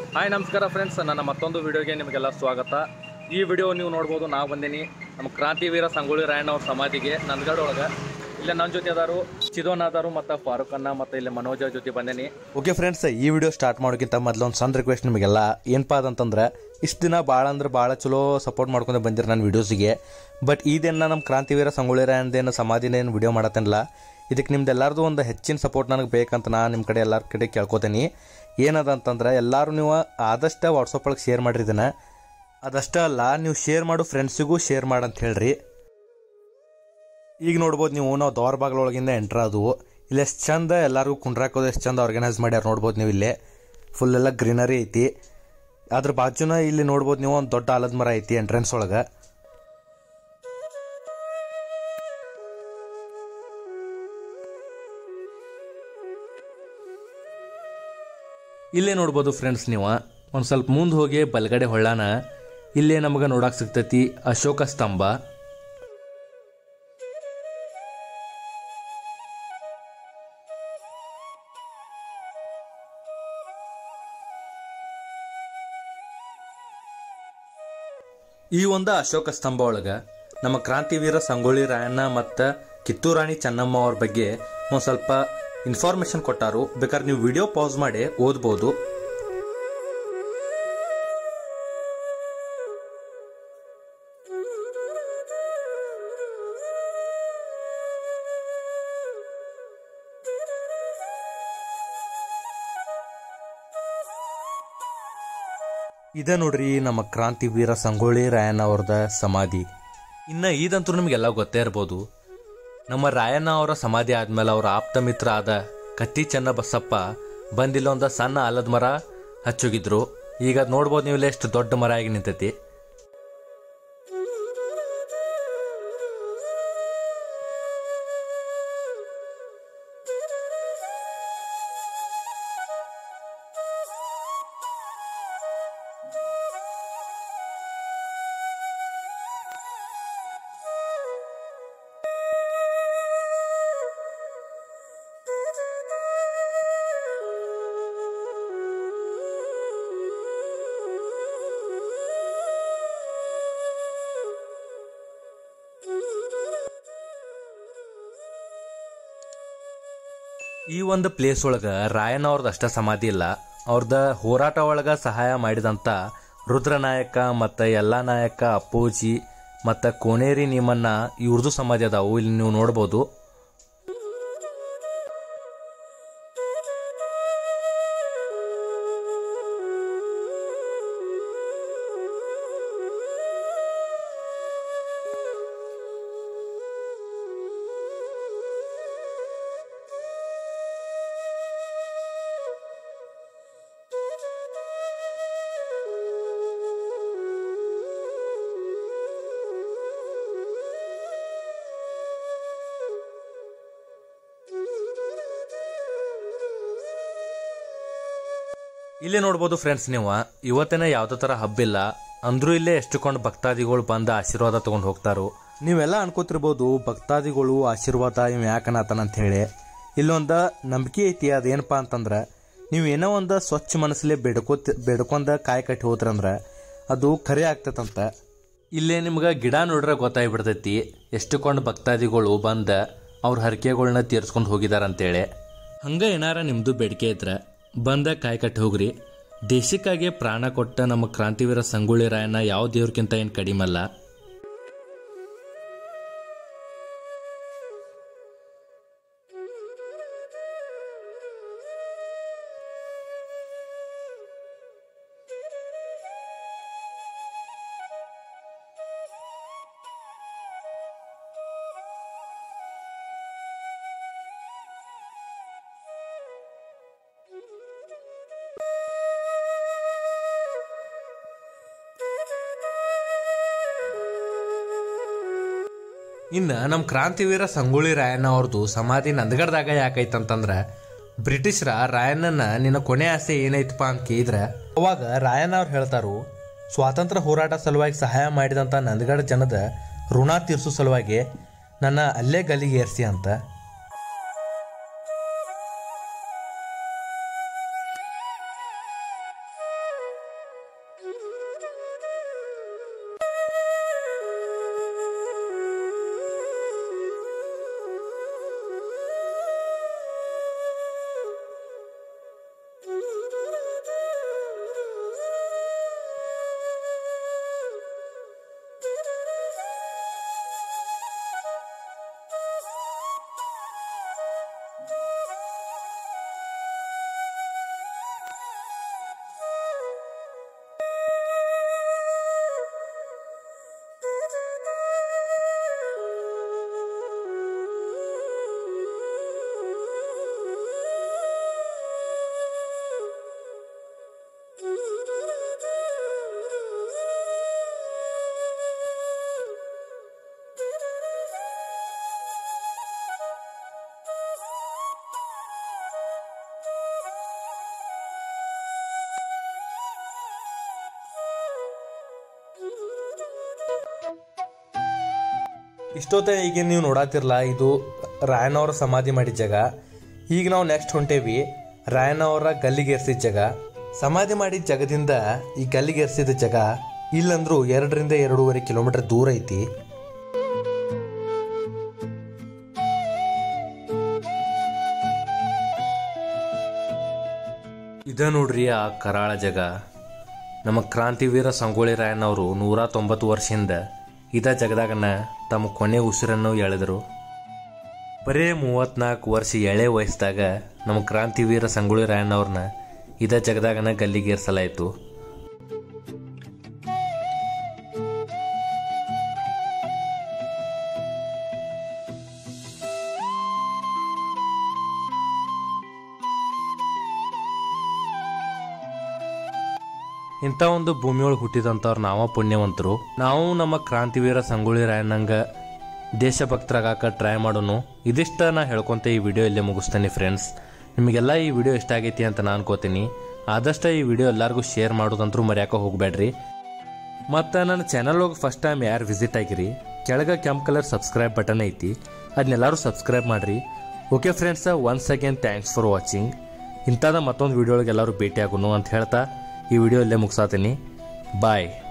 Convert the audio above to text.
hi ನಮಸ್ಕಾರ friends ನನ್ನ ಮತ್ತೊಂದು ವಿಡಿಯೋಗೆ ನಿಮಗೆಲ್ಲ ಸ್ವಾಗತ ಈ ವಿಡಿಯೋ ನೀವು ನೋಡ್ಬೋದು ನಾವು ಬಂದೀನಿ ನಮ್ಮ ಕ್ರಾಂತಿವೀರ ಸಂಗೊಳ್ಳಿ ರಾಯಣ್ಣ ಅವ್ರ ಸಮಾಧಿಗೆ ನಂದಗಡ ಒಳಗೆ ಇಲ್ಲೇ ನನ್ನ ಜೊತೆ ಅದಾರು ಚಿದೋನ್ ಅದಾರು ಮತ್ತು ಫಾರೂಕ್ ಅಣ್ಣ ಮತ್ತು ಇಲ್ಲಿ ಮನೋಜ ಜೊತೆ ಬಂದೇನಿ ಓಕೆ ಫ್ರೆಂಡ್ಸ್ ಈ ವಿಡಿಯೋ ಸ್ಟಾರ್ಟ್ ಮಾಡೋಕ್ಕಿಂತ ಮೊದಲು ಒಂದು ಸಣ್ಣ ರಿಕ್ವೆಸ್ಟ್ ನಿಮಗೆಲ್ಲ ಏನಪ್ಪ ಅದಂತಂದ್ರೆ ಇಷ್ಟು ದಿನ ಭಾಳ ಅಂದ್ರೆ ಭಾಳ ಚಲೋ ಸಪೋರ್ಟ್ ಮಾಡ್ಕೊಂಡು ಬಂದಿರಿ ನನ್ನ ವಿಡಿಯೋಸಿಗೆ ಬಟ್ ಈದೇನು ನಮ್ಮ ಕ್ರಾಂತಿವೀರ ಸಂಗೊಳ್ಳಿ ರಾಯಣ್ಣದೇನು ಸಮಾಧಿನೇನು ವಿಡಿಯೋ ಮಾಡತ್ತೇನಲ್ಲ ಇದಕ್ಕೆ ನಿಮ್ದು ಎಲ್ಲರದು ಒಂದು ಹೆಚ್ಚಿನ ಸಪೋರ್ಟ್ ನನಗೆ ಬೇಕಂತ ನಾನು ನಿಮ್ಮ ಕಡೆ ಎಲ್ಲರ ಕಡೆ ಕೇಳ್ಕೊತೀನಿ ಏನದ ಅಂತಂದ್ರೆ ಎಲ್ಲರೂ ನೀವು ಆದಷ್ಟು ವಾಟ್ಸಪ್ ಒಳಗೆ ಶೇರ್ ಮಾಡಿರಿ ಇದನ್ನ ಅದಷ್ಟೇ ಅಲ್ಲ ನೀವು ಶೇರ್ ಮಾಡು ಫ್ರೆಂಡ್ಸಿಗೂ ಶೇರ್ ಮಾಡಂತ ಹೇಳ್ರಿ ಈಗ ನೋಡ್ಬೋದು ನೀವು ನಾವು ದೋರ್ ಬಾಗ್ಲೊಳಗಿಂದ ಎಂಟ್ರ್ ಆದವು ಇಲ್ಲಿ ಎಷ್ಟು ಚಂದ ಎಲ್ಲರಿಗೂ ಕುಂಡ್ರಾಕೋದು ಎಷ್ಟು ಚಂದ ಆರ್ಗನೈಸ್ ಮಾಡ್ಯಾರ ನೋಡ್ಬೋದು ನೀವು ಇಲ್ಲೇ ಫುಲ್ ಎಲ್ಲ ಗ್ರೀನರಿ ಐತಿ ಅದ್ರ ಬಾಜುನ ಇಲ್ಲಿ ನೋಡ್ಬೋದು ನೀವು ಒಂದು ದೊಡ್ಡ ಆಲದ ಮರ ಐತಿ ಎಂಟ್ರೆನ್ಸ್ ಒಳಗೆ ಇಲ್ಲೇ ನೋಡ್ಬೋದು ಫ್ರೆಂಡ್ಸ್ ನೀವು ಒಂದು ಸ್ವಲ್ಪ ಮುಂದೆ ಹೋಗಿ ಬಲಗಡೆ ಹೊಳ್ಳಾನ ಇಲ್ಲೇ ನಮಗೆ ನೋಡಕ್ಕೆ ಸಿಗ್ತೈತಿ ಅಶೋಕ ಸ್ತಂಭ ಈ ಒಂದು ಅಶೋಕ ಸ್ತಂಭ ಒಳಗ ನಮ್ಮ ಕ್ರಾಂತಿವೀರ ಸಂಗೊಳ್ಳಿ ರಾಯಣ್ಣ ಮತ್ತು ಕಿತ್ತೂರಾಣಿ ಚೆನ್ನಮ್ಮ ಅವ್ರ ಬಗ್ಗೆ ಒಂದು ಸ್ವಲ್ಪ ಇನ್ಫಾರ್ಮೇಶನ್ ಕೊಟ್ಟಾರು ಬೇಕಾದ್ರೆ ನೀವು ವಿಡಿಯೋ ಪಾಸ್ ಮಾಡಿ ಓದ್ಬೋದು ಇದ ನೋಡ್ರಿ ನಮ್ಮ ಕ್ರಾಂತಿವೀರ ಸಂಗೊಳ್ಳಿ ರಾಯಣ್ಣ ಅವ್ರದ ಸಮಾಧಿ ಇನ್ನ ಇದಂತೂ ನಿಮಗೆಲ್ಲ ಗೊತ್ತೇ ಇರ್ಬೋದು ನಮ್ಮ ರಾಯಣ್ಣ ಅವರ ಸಮಾಧಿ ಆದ್ಮೇಲೆ ಅವರ ಆಪ್ತ ಮಿತ್ರ ಆದ ಕತ್ತಿ ಚೆನ್ನ ಬಸಪ್ಪ ಬಂದಿಲ್ಲ ಒಂದು ಸಣ್ಣ ಆಲದ ಮರ ಹಚ್ಚೋಗಿದ್ರು ಈಗ ಅದ್ ನೋಡ್ಬೋದು ನೀವು ಎಷ್ಟು ದೊಡ್ಡ ಮರ ಆಗಿ ನಿಂತೈತಿ ಈ ಒಂದು ಪ್ಲೇಸ್ ಒಳಗ ರಾಯಣ್ಣ ಅವ್ರದ್ದು ಅಷ್ಟ ಸಮಾಧಿ ಇಲ್ಲ ಅವ್ರದ ಹೋರಾಟ ಒಳಗ ಸಹಾಯ ಮಾಡಿದಂತ ರುದ್ರನಾಯಕ ಮತ್ತ ಎಲ್ಲಾ ನಾಯಕ ಅಪ್ಪೋಜಿ ಮತ್ತ ಕೋನೇರಿ ನಿಮ್ಮನ್ನ ಇವ್ರದ್ದು ಸಮಾಧಿ ಅದಾವು ಇಲ್ಲಿ ನೀವು ನೋಡ್ಬೋದು ಇಲ್ಲೇ ನೋಡ್ಬೋದು ಫ್ರೆಂಡ್ಸ್ ನೀವು ಇವತ್ತೇನ ಯಾವ್ದೇ ತರ ಹಬ್ಬಿಲ್ಲ ಅಂದ್ರೂ ಇಲ್ಲೇ ಎಷ್ಟುಕೊಂಡು ಭಕ್ತಾದಿಗಳು ಬಂದ ಆಶೀರ್ವಾದ ತಗೊಂಡು ಹೋಗ್ತಾರು ನೀವೆಲ್ಲ ಅನ್ಕೋತಿರ್ಬೋದು ಭಕ್ತಾದಿಗಳು ಆಶೀರ್ವಾದ ಇವ್ ಯಾಕನತನ ಅಂತ ಹೇಳಿ ಇಲ್ಲೊಂದ ನಂಬಿಕೆ ಐತಿ ಅದೇನಪ್ಪಾ ಅಂತಂದ್ರ ನೀವು ಏನೋ ಒಂದು ಸ್ವಚ್ಛ ಮನಸ್ಸಲ್ಲೇ ಬೇಡ್ಕೋತ ಬೇಡ್ಕೊಂಡ ಕಾಯಿ ಕಟ್ಟಿ ಹೋದ್ರಂದ್ರ ಅದು ಖರೆ ಆಗ್ತದಂತ ಇಲ್ಲೇ ನಿಮ್ಗೆ ಗಿಡ ನೋಡ್ರೆ ಗೊತ್ತಾಗ್ಬಿಡ್ತೈತಿ ಎಷ್ಟುಕೊಂಡು ಭಕ್ತಾದಿಗಳು ಬಂದ ಅವ್ರ ಹರಕೆಗಳನ್ನ ತೀರ್ಸ್ಕೊಂಡು ಹೋಗಿದಾರ ಅಂತೇಳಿ ಹಂಗ ಏನಾರ ನಿಮ್ದು ಬೇಡಿಕೆ ಇದ್ರೆ ಬಂದ ಕಾಯಿ ಕಟ್ಟಿ ಹೋಗ್ರಿ ದೇಶಕ್ಕಾಗಿ ಪ್ರಾಣ ಕೊಟ್ಟ ನಮ್ಮ ಕ್ರಾಂತಿವೀರ ಸಂಗೊಳ್ಳಿ ರಾಯಣ್ಣ ಯಾವ ದೇವ್ರಕ್ಕಿಂತ ಏನು ಕಡಿಮಲ್ಲ ಇನ್ನು ನಮ್ಮ ಕ್ರಾಂತಿವೀರ ಸಂಗೊಳ್ಳಿ ರಾಯಣ್ಣ ಅವ್ರದ್ದು ಸಮಾಧಿ ನಂದಗಡದಾಗ ಯಾಕೈತಂತಂದ್ರೆ ಬ್ರಿಟಿಷರ ರಾಯಣ್ಣನ ನಿನ್ನ ಕೊನೆ ಆಸೆ ಏನೈತಪ್ಪ ಅಂತ ಕೇಳಿದ್ರೆ ಅವಾಗ ರಾಯಣ್ಣ ಅವ್ರು ಹೇಳ್ತಾರು ಸ್ವಾತಂತ್ರ್ಯ ಹೋರಾಟ ಸಲುವಾಗಿ ಸಹಾಯ ಮಾಡಿದಂಥ ನಂದಗಡ ಜನದ ಋಣ ತೀರ್ಸೋ ಸಲುವಾಗಿ ನನ್ನ ಅಲ್ಲೇ ಗಲ್ಲಿಗೆ ಏರಿಸಿ ಅಂತ ಇಷ್ಟೊತ್ತ ಈಗ ನೀವು ನೋಡಾತಿರಲ್ಲ ಇದು ರಾಯನವರ ಸಮಾಧಿ ಮಾಡಿದ ಜಾಗ ಈಗ ನಾವು ನೆಕ್ಸ್ಟ್ ಹೊಂಟೇವಿ ರಾಯನವರ ಗಲ್ಲಿಗೇರ್ಸಿದ ಜಾಗ ಸಮಾಧಿ ಮಾಡಿದ ಜಾಗದಿಂದ ಈ ಗಲ್ಲಿಗೇರ್ಸಿದ ಜಾಗ ಇಲ್ಲಂದ್ರೂ ಎರಡರಿಂದ ಎರಡೂವರೆ ಕಿಲೋಮೀಟರ್ ದೂರ ಐತಿ ಇದ ನೋಡ್ರಿ ಆ ಕರಾಳ ಜಗ ನಮ್ಮ ಕ್ರಾಂತಿವೀರ ಸಂಗೊಳ್ಳಿ ರಾಯಣ್ಣವರು ನೂರ ತೊಂಬತ್ತು ವರ್ಷದಿಂದ ಇದ ಜಗದಾಗನ ತಮ್ಮ ಕೊನೆ ಉಸಿರನ್ನು ಎಳೆದರು ಬರೇ ಮೂವತ್ನಾಲ್ಕು ವರ್ಷ ಎಳೆ ವಯಸ್ಸದಾಗ ನಮ್ಮ ಕ್ರಾಂತಿವೀರ ಸಂಗೊಳ್ಳಿ ರಾಯಣ್ಣವ್ರನ್ನ ಇದ ಜಗದಾಗನ ಗಲ್ಲಿಗೇರ್ಸಲಾಯಿತು ಇಂಥ ಒಂದು ಭೂಮಿಯೊಳಗೆ ಹುಟ್ಟಿದಂಥವ್ರು ನಾವ ಪುಣ್ಯವಂತರು ನಾವು ನಮ್ಮ ಕ್ರಾಂತಿವೀರ ಸಂಗೊಳ್ಳಿ ರಾಯಣ್ಣಂಗ ದೇಶಭಕ್ತರಾಗಾಕ ಟ್ರೈ ಮಾಡೋನು ಇದಿಷ್ಟ ನಾ ಹೇಳ್ಕೊಂತ ಈ ವಿಡಿಯೋ ಇಲ್ಲೇ ಮುಗಿಸ್ತೇನೆ ಫ್ರೆಂಡ್ಸ್ ನಿಮಗೆಲ್ಲ ಈ ವಿಡಿಯೋ ಇಷ್ಟ ಆಗೈತಿ ಅಂತ ನಾನು ಅನ್ಕೋತೀನಿ ಆದಷ್ಟು ಈ ವಿಡಿಯೋ ಎಲ್ಲರಿಗೂ ಶೇರ್ ಮಾಡೋದಂತರೂ ಮರ್ಯಾಕ ಹೋಗಬೇಡ್ರಿ ಮತ್ತು ನನ್ನ ಚಾನಲ್ ಹೋಗಿ ಫಸ್ಟ್ ಟೈಮ್ ಯಾರು ವಿಸಿಟ್ ಆಗಿರಿ ಕೆಳಗೆ ಕೆಂಪು ಕಲರ್ ಸಬ್ಸ್ಕ್ರೈಬ್ ಬಟನ್ ಐತಿ ಅದನ್ನೆಲ್ಲರೂ ಸಬ್ಸ್ಕ್ರೈಬ್ ಮಾಡಿರಿ okay friends once again thanks for watching ಇಂಥದ ಮತ್ತೊಂದು ವಿಡಿಯೋ ಒಳಗೆ ಎಲ್ಲರೂ ಭೇಟಿ ಆಗೋನು ಅಂತ ಹೇಳ್ತಾ ಈ ವಿಡಿಯೋ ಇಲ್ಲೇ ಮುಗಿಸಾತೀನಿ ಬಾಯ್